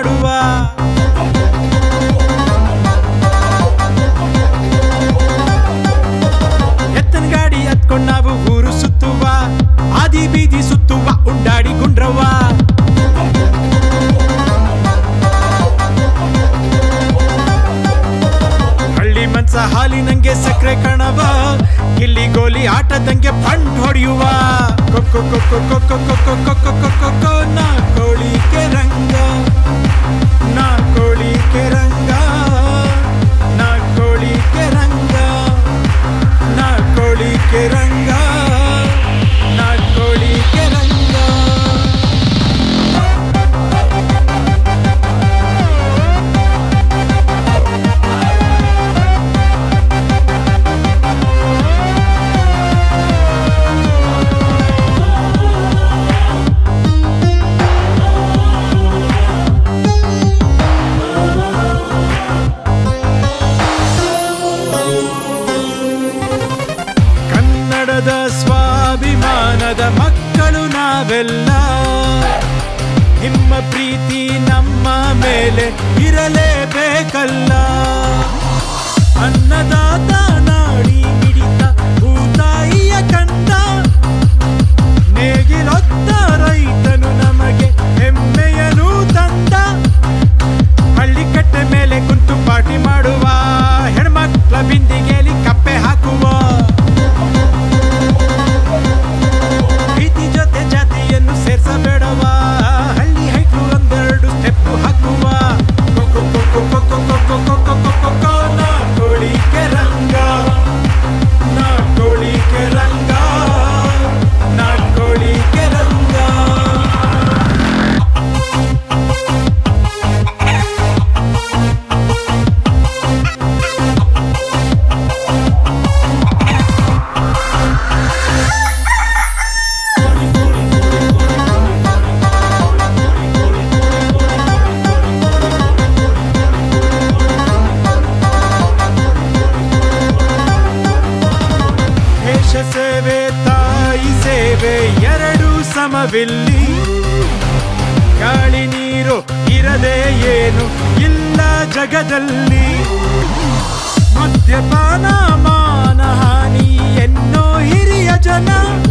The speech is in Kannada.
ಮಾಡುವ ಎತ್ತನ ಗಾಡಿ ಹತ್ಕೊಂಡ್ ನಾವು ಊರು ಸುತ್ತುವ ಆದಿ ಬೀದಿ ಸುತ್ತುವ ಉಂಡಾಡಿ ಗುಂಡ್ರವ್ವ ಹಳ್ಳಿ ಮನ್ಸ ಹಾಲಿನಂಗೆ ಸಕ್ಕರೆ ಕಣವ ಗಿಲ್ಲಿ ಗೋಲಿ ಆಟದಂಗೆ ಫಂಡ್ ಹೊಡೆಯುವ ಕೊಕ್ಕೊ ಕೊಕ್ಕೊ ಕೊಕ್ಕೊ ಕೊಕ್ಕೊ ಕೊಕ್ಕೊ ಕೊಕ್ಕೊ ಕೊ ನಾ ಕೋಳಿಗೆ ರಂಗ ನಾ ಕೋಳಿಗೆ ರಂಗ ನಾ ಕೋಳಿಗೆ ರಂಗ ನಾ ಕೋಳಿಗೆ ರಂಗ ನಾ ಕೋಳಿಗೆ ರಂಗ ಕನ್ನಡದ ಸ್ವಾಭಿಮಾನದ ಮಕ್ಕಳು ನಾವೆಲ್ಲ ನಿಮ್ಮ ಪ್ರೀತಿ ನಮ್ಮ ಮೇಲೆ ಇರಲೇಬೇಕಲ್ಲ ಅನ್ನದಾತ ನಾಡಿ ಮಿಡಿತ ಭೂತಾಯಿಯ ಕಂದ ನೇಗಿಲೊತ್ತ ರೈತನು ನಮಗೆ ಹೆಮ್ಮೆಯನು ತಂದ ಹಳ್ಳಿ ಕಟ್ಟೆ ಮೇಲೆ ಕುಂತು ಪಾರ್ಟಿ ಮಾಡುವ ಹೆಣ್ಮಕ್ಳ ಬಿಂದಿಗೆಯಲ್ಲಿ ಕಪ್ಪೆ ಹಾಕುವ ಪ್ರೀತಿ ಜೊತೆ ಜಾತಿಯನ್ನು ಸೇರ್ಸಬೇಡವ ಹಳ್ಳಿ ಹೈಕ್ಳು ಒಂದೆರಡು ಸ್ಟೆಪ್ ಹಾಕುವ ಕೊಕ್ಕೊ ಕೊಕ್ಕೊ ಕೊಕ್ಕೊ ಕೊಕ್ಕೊ ಕೊಕ್ಕೊ ಕೊಕ್ಕೊ ಕೊ ನಾ ಕೋಳಿಗೆ ರಂಗ ನಾ ಕೋಳಿಗೆ ರಂಗ ನಾ ಕೋಳಿಗೆ ರಂಗ ದೇಶ ಸೇವೆ ತಾಯಿ ಸೇವೆ ಎರಡು ಸಮವಿಲ್ಲಿ ಗಾಳಿ ನೀರು ಇರದೆ ಏನು ಇಲ್ಲ ಜಗದಲ್ಲಿ ಮದ್ಯಪಾನ ಮಾನಹಾನಿ ಎನ್ನೋ ಹಿರಿಯ ಜನ